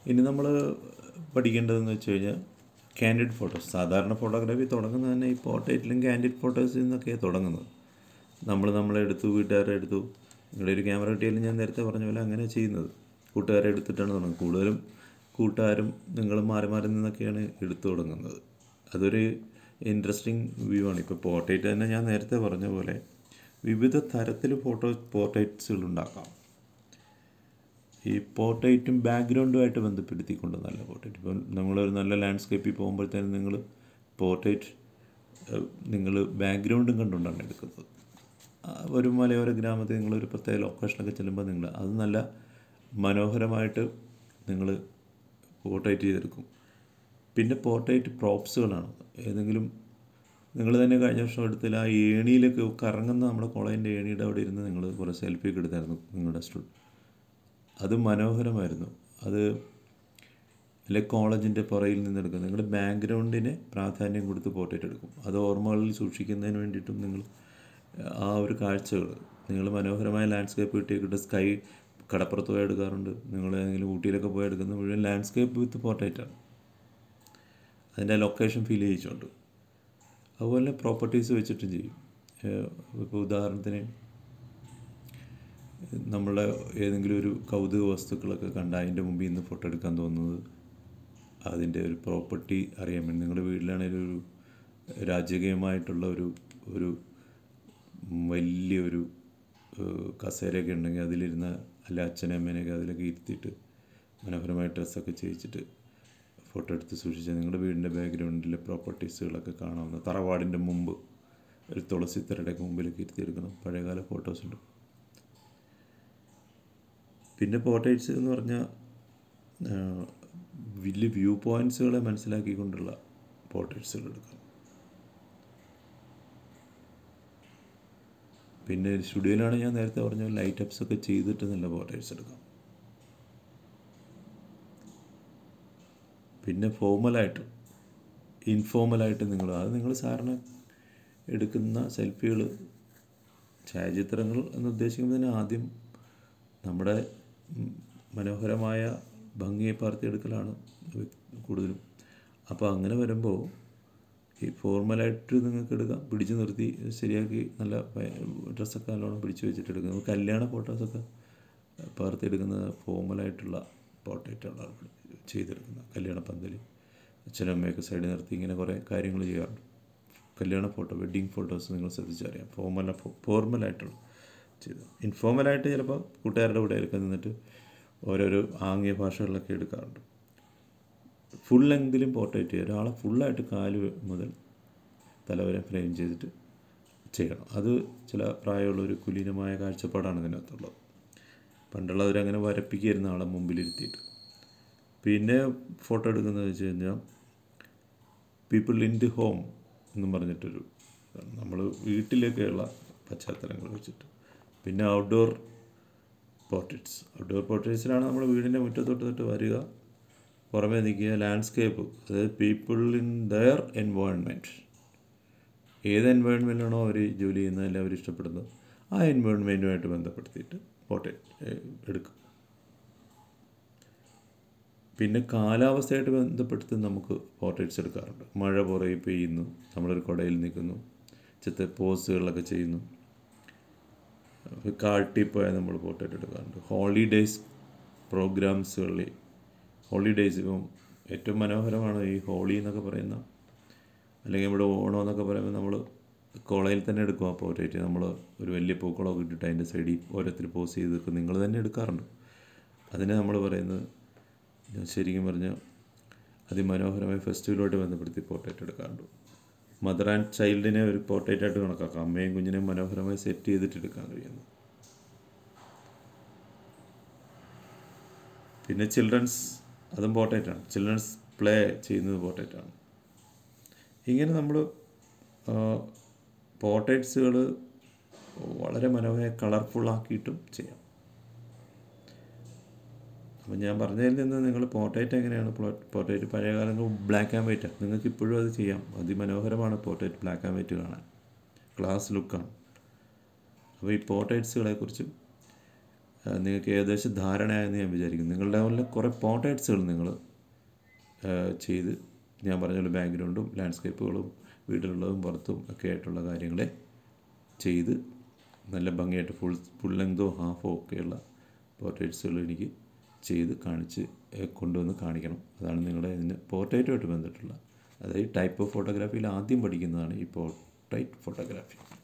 ഇനി നമ്മൾ പഠിക്കേണ്ടതെന്ന് വെച്ച് കഴിഞ്ഞാൽ കാൻഡിഡ് ഫോട്ടോസ് സാധാരണ ഫോട്ടോഗ്രാഫി തുടങ്ങുന്നത് തന്നെ ഈ പോർട്രേറ്റിലും കാൻഡിഡ് ഫോട്ടോസിൽ നിന്നൊക്കെയാണ് തുടങ്ങുന്നത് നമ്മൾ നമ്മളെ എടുത്തു വീട്ടുകാരെ എടുത്തു നിങ്ങളുടെ ഒരു ക്യാമറ കിട്ടിയാലും ഞാൻ നേരത്തെ പറഞ്ഞ പോലെ അങ്ങനെ ചെയ്യുന്നത് കൂട്ടുകാരെ എടുത്തിട്ടാണ് തുടങ്ങുന്നത് കൂടുതലും കൂട്ടുകാരും നിങ്ങളും മാറി മാറി നിന്നൊക്കെയാണ് എടുത്തു തുടങ്ങുന്നത് അതൊരു ഇൻട്രസ്റ്റിംഗ് വ്യൂ ആണ് ഇപ്പോൾ പോർട്രേറ്റ് തന്നെ ഞാൻ നേരത്തെ പറഞ്ഞ പോലെ വിവിധ തരത്തിൽ ഫോട്ടോ പോർട്രേറ്റ്സുകൾ ഉണ്ടാക്കാം ഈ പോർട്രേറ്റും ബാക്ക്ഗ്രൗണ്ടുമായിട്ട് ബന്ധപ്പെടുത്തിക്കൊണ്ട് നല്ല പോർട്രേറ്റ് ഇപ്പം നമ്മളൊരു നല്ല ലാൻഡ്സ്കേപ്പിൽ പോകുമ്പോഴത്തേനും നിങ്ങൾ പോർട്രേറ്റ് നിങ്ങൾ ബാക്ക്ഗ്രൗണ്ടും കണ്ടുകൊണ്ടാണ് എടുക്കുന്നത് ആ, ഒരു മലയോര ഗ്രാമത്തിൽ നിങ്ങളൊരു പ്രത്യേക ലൊക്കേഷനൊക്കെ ചെല്ലുമ്പോൾ നിങ്ങൾ അത് നല്ല മനോഹരമായിട്ട് നിങ്ങൾ പോർട്രേറ്റ് ചെയ്തെടുക്കും പിന്നെ പോർട്രേറ്റ് പ്രോപ്സുകളാണ് ഏതെങ്കിലും നിങ്ങൾ തന്നെ കഴിഞ്ഞ വർഷം എടുത്തിൽ ആ ഏണിയിലൊക്കെ കറങ്ങുന്ന നമ്മുടെ കോളേജിൻ്റെ ഏണിയുടെ അവിടെ ഇരുന്ന് നിങ്ങൾ കുറേ സെൽഫിയൊക്കെ എടുത്തായിരുന്നു നിങ്ങളുടെ സ്റ്റുഡ് അത് മനോഹരമായിരുന്നു അത് അല്ലെ കോളേജിൻ്റെ പുറയിൽ നിന്നെടുക്കും നിങ്ങൾ ബാക്ക്ഗ്രൗണ്ടിന് പ്രാധാന്യം കൊടുത്ത് പോർട്രേറ്റ് എടുക്കും അത് ഓർമ്മകളിൽ സൂക്ഷിക്കുന്നതിന് വേണ്ടിയിട്ടും നിങ്ങൾ ആ ഒരു കാഴ്ചകൾ നിങ്ങൾ മനോഹരമായ ലാൻഡ്സ്കേപ്പ് കിട്ടിയിട്ട് സ്കൈ കടപ്പുറത്ത് പോയി എടുക്കാറുണ്ട് നിങ്ങൾ ഏതെങ്കിലും ഊട്ടിയിലൊക്കെ പോയി എടുക്കുന്ന മുഴുവൻ ലാൻഡ്സ്കേപ്പ് വിത്ത് പോർട്രേറ്റാണ് അതിൻ്റെ ലൊക്കേഷൻ ഫീൽ ചെയ്യിച്ചുകൊണ്ട് അതുപോലെ പ്രോപ്പർട്ടീസ് വെച്ചിട്ടും ചെയ്യും ഇപ്പോൾ ഉദാഹരണത്തിന് നമ്മളെ ഏതെങ്കിലും ഒരു കൗതുക വസ്തുക്കളൊക്കെ കണ്ട അതിൻ്റെ മുമ്പിൽ നിന്ന് ഫോട്ടോ എടുക്കാൻ തോന്നുന്നത് അതിൻ്റെ ഒരു പ്രോപ്പർട്ടി അറിയാൻ വേണ്ടി നിങ്ങളുടെ വീട്ടിലാണെങ്കിലും ഒരു രാജകീയമായിട്ടുള്ള ഒരു ഒരു വലിയൊരു ഏഹ്, കസേരയൊക്കെ ഉണ്ടെങ്കിൽ അതിലിരുന്ന അല്ല അച്ഛനെ അമ്മേനെയൊക്കെ അതിലൊക്കെ ഇരുത്തിയിട്ട് മനോഹരമായ ഡ്രസ്സൊക്കെ ചെയ്യിച്ചിട്ട് ഫോട്ടോ എടുത്ത് സൂക്ഷിച്ചാൽ നിങ്ങളുടെ വീടിൻ്റെ ബാക്ക്ഗ്രൗണ്ടിലെ പ്രോപ്പർട്ടീസുകളൊക്കെ കാണാവുന്ന തറവാടിൻ്റെ മുമ്പ് ഒരു തുളസിത്തറയുടെയൊക്കെ മുമ്പിലൊക്കെ ഇരുത്തിയെടുക്കണം പഴയകാല ഫോട്ടോസുണ്ട് പിന്നെ പോർട്രേറ്റ്സ് എന്ന് പറഞ്ഞാൽ ആ, വലിയ വ്യൂ പോയിൻറ്റ്സുകളെ മനസ്സിലാക്കിക്കൊണ്ടുള്ള പോർട്രേറ്റ്സുകൾ എടുക്കാം പിന്നെ സ്റ്റുഡിയോയിലാണ് ഞാൻ നേരത്തെ പറഞ്ഞ ലൈറ്റ് അപ്സ് ഒക്കെ ചെയ്തിട്ട് നല്ല പോർട്രേറ്റ്സ് എടുക്കാം പിന്നെ ഫോർമലായിട്ട് ഇൻഫോർമലായിട്ട് നിങ്ങൾ അത് നിങ്ങൾ സാറിന് എടുക്കുന്ന സെൽഫികൾ ഛായാചിത്രങ്ങൾ എന്ന് ഉദ്ദേശിക്കുമ്പോൾ തന്നെ ആദ്യം നമ്മുടെ ഉം, മനോഹരമായ ഭംഗിയെ പാർത്തിയെടുക്കലാണ് കൂടുതലും അപ്പോൾ അങ്ങനെ വരുമ്പോൾ ഈ ഫോർമലായിട്ട് നിങ്ങൾക്ക് എടുക്കാം പിടിച്ചു നിർത്തി ശരിയാക്കി നല്ല പ- ഡ്രസ്സൊക്കെ നല്ലോണം പിടിച്ചു വെച്ചിട്ട് എടുക്കാം നമുക്ക് കല്യാണ ഫോട്ടോസൊക്കെ പകർത്തിയെടുക്കുന്നത് ഫോർമലായിട്ടുള്ള പോർട്രേറ്റുകളാണ് ചെയ്തെടുക്കുന്നത് കല്യാണ പന്തൽ അച്ഛനമ്മയൊക്കെ സൈഡിൽ നിർത്തി ഇങ്ങനെ കുറേ കാര്യങ്ങൾ ചെയ്യാറുണ്ട് കല്യാണ ഫോട്ടോ വെഡ്ഡിങ് ഫോട്ടോസ് നിങ്ങൾ ശ്രദ്ധിച്ചറിയാം ഫോർമൽ ഫോർമലായിട്ടുള്ള ചെയ്തു ഇൻഫോർമലായിട്ട് ചിലപ്പോൾ കൂട്ടുകാരുടെ കൂടെയൊക്കെ നിന്നിട്ട് ഓരോരോ ആംഗ്യ ഭാഷകളിലൊക്കെ എടുക്കാറുണ്ട് ഫുൾ ലെങ്തിലും പോർട്രേറ്റ് ചെയ്യുക ഒരാളെ ഫുള്ളായിട്ട് കാല് മുതൽ തലവരെ ഫ്രെയിം ചെയ്തിട്ട് ചെയ്യണം അത് ചില പ്രായമുള്ള ഒരു കുലീനമായ കാഴ്ചപ്പാടാണ് ഇതിനകത്തുള്ളത് പണ്ടുള്ളവരങ്ങനെ വരപ്പിക്കായിരുന്നു ആളെ മുമ്പിലിരുത്തിയിട്ട് പിന്നെ ഫോട്ടോ എടുക്കുന്നത് വെച്ച് കഴിഞ്ഞാൽ പീപ്പിൾ ഇൻ ദി ഹോം എന്നും പറഞ്ഞിട്ടൊരു നമ്മൾ വീട്ടിലേക്കുള്ള പശ്ചാത്തലങ്ങൾ വെച്ചിട്ട് പിന്നെ ഔട്ട്ഡോർ പോർട്രേറ്റ്സ് ഔട്ട്ഡോർ പോർട്രേറ്റ്സിലാണ് നമ്മൾ വീടിൻ്റെ മുറ്റത്തോട്ട് തൊട്ട് വരിക പുറമേ നിൽക്കുക ലാൻഡ്സ്കേപ്പ് അതായത് പീപ്പിൾ ഇൻ ദയർ എൻവയോൺമെൻറ്റ് ഏത് എൻവയോൺമെൻറ്റാണോ അവർ ജോലി ചെയ്യുന്നത് അല്ലെങ്കിൽ അവർ ഇഷ്ടപ്പെടുന്നത് ആ എൻവയോൺമെൻറ്റുമായിട്ട് ബന്ധപ്പെടുത്തിയിട്ട് പോർട്രേറ്റ് എടുക്കും പിന്നെ കാലാവസ്ഥയായിട്ട് ബന്ധപ്പെടുത്തി നമുക്ക് പോർട്രേറ്റ്സ് എടുക്കാറുണ്ട് മഴ പുറകെ പെയ്യുന്നു നമ്മളൊരു കുടയിൽ നിൽക്കുന്നു ചിത്ത പോസുകളൊക്കെ ചെയ്യുന്നു കാട്ടിൽ പോയാൽ നമ്മൾ പോർട്രേറ്റ് എടുക്കാറുണ്ട് ഹോളിഡേയ്സ് പ്രോഗ്രാംസുകളിൽ ഹോളിഡേയ്സ് ഇപ്പം ഏറ്റവും മനോഹരമാണ് ഈ ഹോളി എന്നൊക്കെ പറയുന്ന അല്ലെങ്കിൽ ഇവിടെ ഓണം എന്നൊക്കെ പറയുമ്പോൾ നമ്മൾ കോളേജിൽ തന്നെ എടുക്കും ആ പോർട്രേറ്റ് നമ്മൾ ഒരു വലിയ പൂക്കളമൊക്കെ ഇട്ടിട്ട് അതിൻ്റെ സൈഡിൽ ഓരോരുത്തർ പോസ് ചെയ്ത് നിൽക്കും നിങ്ങൾ തന്നെ എടുക്കാറുണ്ട് അതിനെ നമ്മൾ പറയുന്നത് ഞാൻ ശരിക്കും പറഞ്ഞാൽ അതിമനോഹരമായ ഫെസ്റ്റിവലുമായിട്ട് ബന്ധപ്പെടുത്തി പോർട്രേറ്റ് എടുക്കാറുണ്ട് മദർ ആൻഡ് ചൈൽഡിനെ ഒരു പോർട്രേറ്റായിട്ട് കണക്കാക്കാം അമ്മയും കുഞ്ഞിനെയും മനോഹരമായി സെറ്റ് ചെയ്തിട്ട് എടുക്കാൻ കഴിയുന്നു പിന്നെ ചിൽഡ്രൻസ് അതും പോർട്രേറ്റാണ് ചിൽഡ്രൻസ് പ്ലേ ചെയ്യുന്നത് പോർട്രേറ്റാണ് ഇങ്ങനെ നമ്മൾ പോർട്രേറ്റ്സുകൾ വളരെ മനോഹര കളർഫുള്ളാക്കിയിട്ടും ചെയ്യാം അപ്പം ഞാൻ പറഞ്ഞതിൽ നിന്ന് നിങ്ങൾ പോർട്രേറ്റ് എങ്ങനെയാണ് പോർട്രേറ്റ് പഴയ കാലങ്ങൾ ബ്ലാക്ക് ആൻഡ് വൈറ്റാണ് നിങ്ങൾക്ക് ഇപ്പോഴും അത് ചെയ്യാം അതിമനോഹരമാണ് പോർട്രേറ്റ് ബ്ലാക്ക് ആൻഡ് വൈറ്റ് കാണാൻ ക്ലാസ് ലുക്കാണ് അപ്പോൾ ഈ പോർട്രേറ്റ്സുകളെ കുറിച്ചും ആ, നിങ്ങൾക്ക് ഏകദേശം ധാരണയായെന്ന് ഞാൻ വിചാരിക്കുന്നു നിങ്ങളുടെ പോലെ കുറേ പോർട്രേറ്റ്സുകൾ നിങ്ങൾ ചെയ്ത് ഞാൻ പറഞ്ഞ പോലെ ബാക്ക്ഗ്രൗണ്ടും ലാൻഡ്സ്കേപ്പുകളും വീട്ടിലുള്ളതും പുറത്തും ഒക്കെ ആയിട്ടുള്ള കാര്യങ്ങളെ ചെയ്ത് നല്ല ഭംഗിയായിട്ട് ഫുൾ ഫുൾ ലെങ്തോ ഹാഫോ ഒക്കെയുള്ള പോർട്രേറ്റ്സുകൾ എനിക്ക് ചെയ്ത് കാണിച്ച് ഏ, കൊണ്ടുവന്ന് കാണിക്കണം അതാണ് നിങ്ങളുടെ ഇതിന് പോർട്രേറ്റുമായിട്ട് ബന്ധപ്പെട്ടുള്ള അതായത് ടൈപ്പ് ഓഫ് ഫോട്ടോഗ്രാഫിയിൽ ആദ്യം പഠിക്കുന്നതാണ് ഈ പോർട്രേറ്റ് ഫോട്ടോഗ്രാഫി